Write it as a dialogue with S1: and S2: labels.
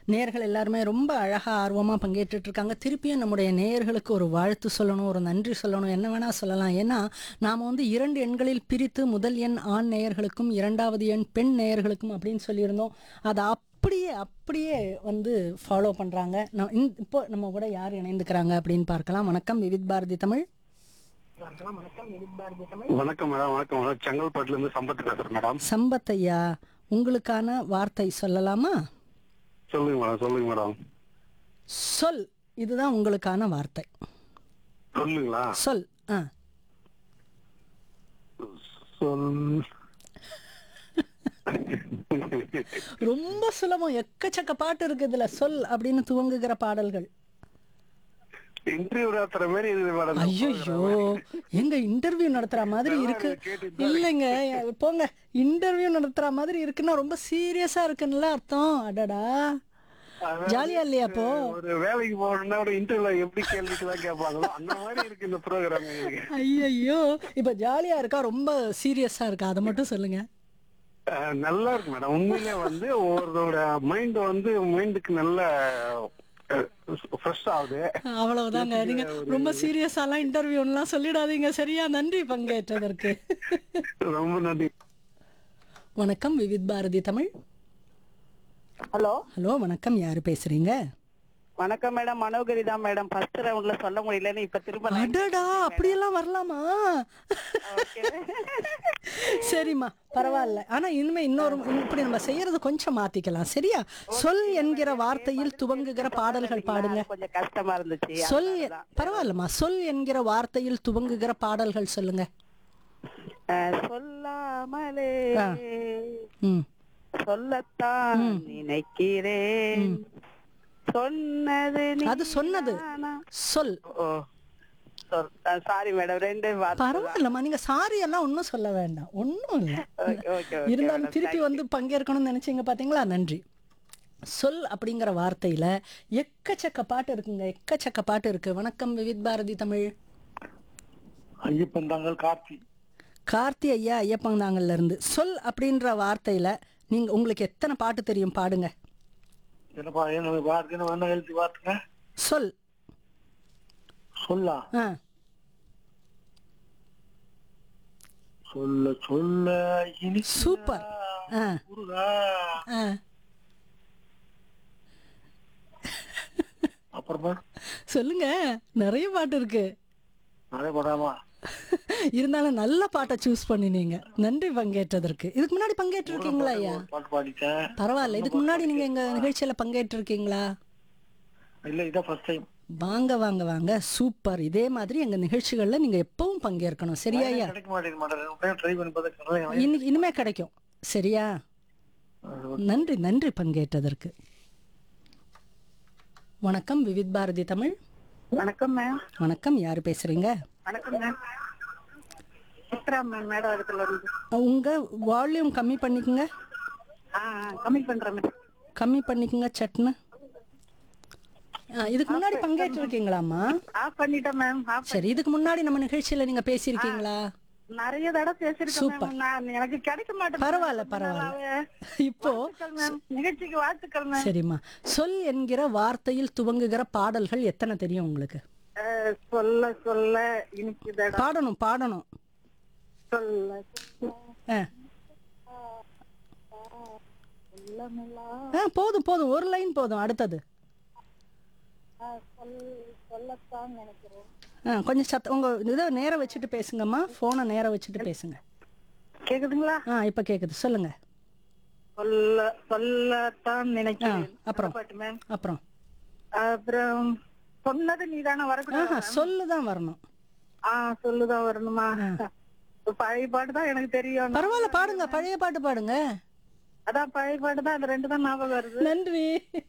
S1: நேயர்கள் எல்லாருமே ரொம்ப அழகா ஆர்வமா பங்கேற்றுட்டு இருக்காங்க திருப்பியும் நம்முடைய நேயர்களுக்கு ஒரு வாழ்த்து சொல்லணும் ஒரு நன்றி சொல்லணும் என்ன வேணா சொல்லலாம் ஏன்னா நாம வந்து இரண்டு எண்களில் பிரித்து முதல் எண் ஆண் நேயர்களுக்கும் இரண்டாவது எண் பெண் நேயர்களுக்கும் அப்படின்னு சொல்லியிருந்தோம் அதை அப்படியே அப்படியே வந்து ஃபாலோ பண்றாங்க நான் இந்த- இப்போ நம்ம கூட யார் இணைந்துக்கிறாங்க அப்படின்னு பார்க்கலாம் வணக்கம் விவித் பாரதி தமிழ்
S2: வணக்கம் மேடம் வணக்கம் மேடம் செங்கல்பட்டுல இருந்து சம்பத் பேசுறேன் மேடம்
S1: சம்பத் ஐயா உங்களுக்கான வார்த்தை சொல்லலாமா
S2: சொல்லுங்க மேடம் சொல்லுங்க மேடம்
S1: சொல் இதுதான் உங்களுக்கான வார்த்தை
S2: சொல்லுங்களா
S1: சொல் ஆ
S2: சொல்
S1: ரொம்ப சுலபம் எக்கச்சக்க பாட்டு இருக்கு இதுல சொல் அப்படின்னு துவங்குகிற பாடல்கள்
S2: இன்டர்வியூ நடத்துற மாதிரி இருக்குது மேடம்
S1: ஐயோ எங்க இன்டர்வியூ நடத்துற மாதிரி இருக்கு இல்லைங்க போங்க இன்டர்வியூ நடத்துற மாதிரி இருக்குன்னா ரொம்ப சீரியஸா இருக்குன்னு அர்த்தம் அடடா ஜாலியா இல்லையா அப்போ
S2: ஒரு வேலைக்கு போகணும்னா ஒரு இன்டர்வியூல எப்படி கேள்விக்குதான் கேட்பாங்களோ அந்த மாதிரி இருக்கு இந்த ப்ரோக்ராம் எனக்கு
S1: ஐயோ இப்ப ஜாலியா இருக்கா ரொம்ப சீரியஸா இருக்கா அதை மட்டும் சொல்லுங்க
S2: அஹ், நல்லா இருக்கு மேடம் உண்மையிலே வந்து ஒருவரோட மைண்ட் வந்து மைண்டுக்கு நல்ல ஃப்ரெஷ் ஆகுது
S1: அவ்வளவுதாங்க நீங்க ரொம்ப சீரியஸாலாம் இன்டர்வியூலாம் சொல்லிடாதீங்க சரியா நன்றி பங்கேற்றதற்கு
S2: ரொம்ப நன்றி
S1: வணக்கம் விவித் பாரதி தமிழ்
S3: ஹலோ
S1: ஹலோ வணக்கம் யாரு பேசுறீங்க
S3: வணக்கம் மேடம் மனோகரி தான் மேடம் ஃபர்ஸ்ட் ரவுண்ட்ல சொல்ல முடியலன்னு இப்ப திரும்ப line
S1: அடடா அப்படியெல்லாம் வரலாமா சரிம்மா பரவாயில்ல ஆனா இனிமே இன்னொரு இப்படி நம்ம செய்யறது கொஞ்சம் மாத்திக்கலாம் சரியா சொல் என்கிற வார்த்தையில் துவங்குகிற பாடல்கள் பாடுங்க
S3: கொஞ்சம் கஷ்டமா இருந்துச்சு
S1: சொல் எ- பரவாயில்லம்மா சொல் என்கிற வார்த்தையில் துவங்குகிற பாடல்கள் சொல்லுங்க
S3: அஹ், சொல்லாமலே
S1: ம்
S3: சொல்லத்தான் நினைக்கிறேன் சொன்னது
S1: அது சொன்னது
S3: நீதானா?
S1: சொல்
S3: ஓ சாரி மேடம் ரெண்டு வார்த்தை
S1: பரவாயில்லம்மா நீங்க சாரி எல்லாம் ஒன்றும் சொல்ல வேண்டாம் ஒன்றும் இல்லை
S3: ஓகே ஓகே
S1: இருந்தாலும் திருப்பி வந்து பங்கேற்கணும்னு நினைச்சீங்க பாத்தீங்களா நன்றி சொல் அப்படிங்கிற வார்த்தையில எக்கச்சக்க பாட்டு இருக்குங்க எக்கச்சக்க பாட்டு இருக்கு வணக்கம் விவித் பாரதி தமிழ்
S2: ஐயப்பன் தாங்கள் கார்த்தி
S1: கார்த்தி ஐயா ஐயப்பந்தாங்கல்ல இருந்து சொல் அப்படின்ற வார்த்தையில நீங்க உங்களுக்கு எத்தனை பாட்டு தெரியும் பாடுங்க
S2: என்னப்பா என்ன வார்த்தை என்ன எழுதி வார்த்தைங்க
S1: சொல்
S2: சொல்லா
S1: ஆ
S2: சொல்ல சொல்ல இனி
S1: சூப்பர் ஆ
S2: முருகா
S1: ஆ
S2: அப்புறமா
S1: சொல்லுங்க நிறைய பாட்டு இருக்கு
S2: அதே படாமா
S1: இருந்தாலும் நல்ல பாட்டை சூஸ் பண்ணினீங்க நன்றி பங்கேற்றதற்கு இதுக்கு முன்னாடி பங்கேற்றிருக்கீங்களா ஐயா
S2: பாட்டு பாடிட்டேன்
S1: பரவாயில்ல இதுக்கு முன்னாடி நீங்க எங்க நிகழ்ச்சியில பங்கேற்றிருக்கீங்களா
S2: இல்ல இதான் ஃபர்ஸ்ட் டைம்
S1: வாங்க வாங்க வாங்க சூப்பர் இதே மாதிரி எங்க நிகழ்ச்சிகள்ல நீங்க எப்பவும் பங்கேற்கணும் சரியா ஐயா
S2: கிடைக்க மாட்டேங்க மாட்டேன் ட்ரை பண்ணி பார்த்தா
S1: இன்னைக்கு இனிமே கிடைக்கும் சரியா நன்றி நன்றி பங்கேற்றதற்கு வணக்கம் விவித் பாரதி தமிழ்
S3: வணக்கம் மேம்
S1: வணக்கம் யாரு பேசுறீங்க
S3: வணக்கம் மேம் சித்ரா மேம் மேடம் இடத்துல இருந்து
S1: உங்க வால்யூம் கம்மி பண்ணிக்கங்க
S3: ஆ ஆ, கம்மி பண்றேன் மேம்
S1: கம்மி பண்ணிக்கங்க சட்னு ஆ, இதுக்கு முன்னாடி பங்கேற்றிருக்கீங்களாம்மா
S3: ஆஃப் பண்ணிட்டேன் மேம் ஆஃப்
S1: சரி இதுக்கு முன்னாடி நம்ம நிகழ்ச்சியில நீங்க பேசியிருக்கீங்களா
S3: நிறைய தடவை பேசிருக்கேன்
S1: Super.
S3: மேம் நான் எனக்கு கிடைக்க மாட்டேன்
S1: பரவாயில்ல பரவாயில்ல இப்போ
S3: வாழ்த்துக்கள் மேம் நிகழ்ச்சிக்கு வாழ்த்துக்கள் மேம்
S1: சரிம்மா சொல் என்கிற வார்த்தையில் துவங்குகிற பாடல்கள் எத்தனை தெரியும் உங்களுக்கு
S3: அஹ், சொல்ல சொல்ல இனிக்குதடா
S1: பாடணும் பாடணும்
S3: சொல்ல
S1: ஆ. ஆ போதும் போதும் ஒரு லைன் போதும் அடுத்தது
S3: சொல்லத்தான் நினைக்கிறேன்
S1: ஆ கொஞ்சம் சத்த உங்க இதை நேரம் வச்சுட்டு பேசுங்கம்மா போனை நேரம் வச்சுட்டு பேசுங்க
S3: கேக்குதுங்களா
S1: ஆ இப்போ கேக்குது சொல்லுங்க
S3: சொல்ல சொல்லத்தான் நினைக்கிறேன்
S1: ஆ, அப்புறம்?
S3: அந்த பாட்டு மேம்
S1: அப்புறம்
S3: அப்புறம் சொன்னது நீதானே வரக்கூடாது
S1: ஆஹா சொல்லு தான் வரணும்
S3: ஆ சொல்லுதான் வரணுமா பழைய பாட்டு தான் எனக்கு தெரியும்
S1: பரவாயில்ல பாடுங்க பழைய பாட்டு பாடுங்க
S3: அதான் பழைய பாட்டு தான் அந்த ரெண்டு தான் ஞாபகம் வருது
S1: நன்றி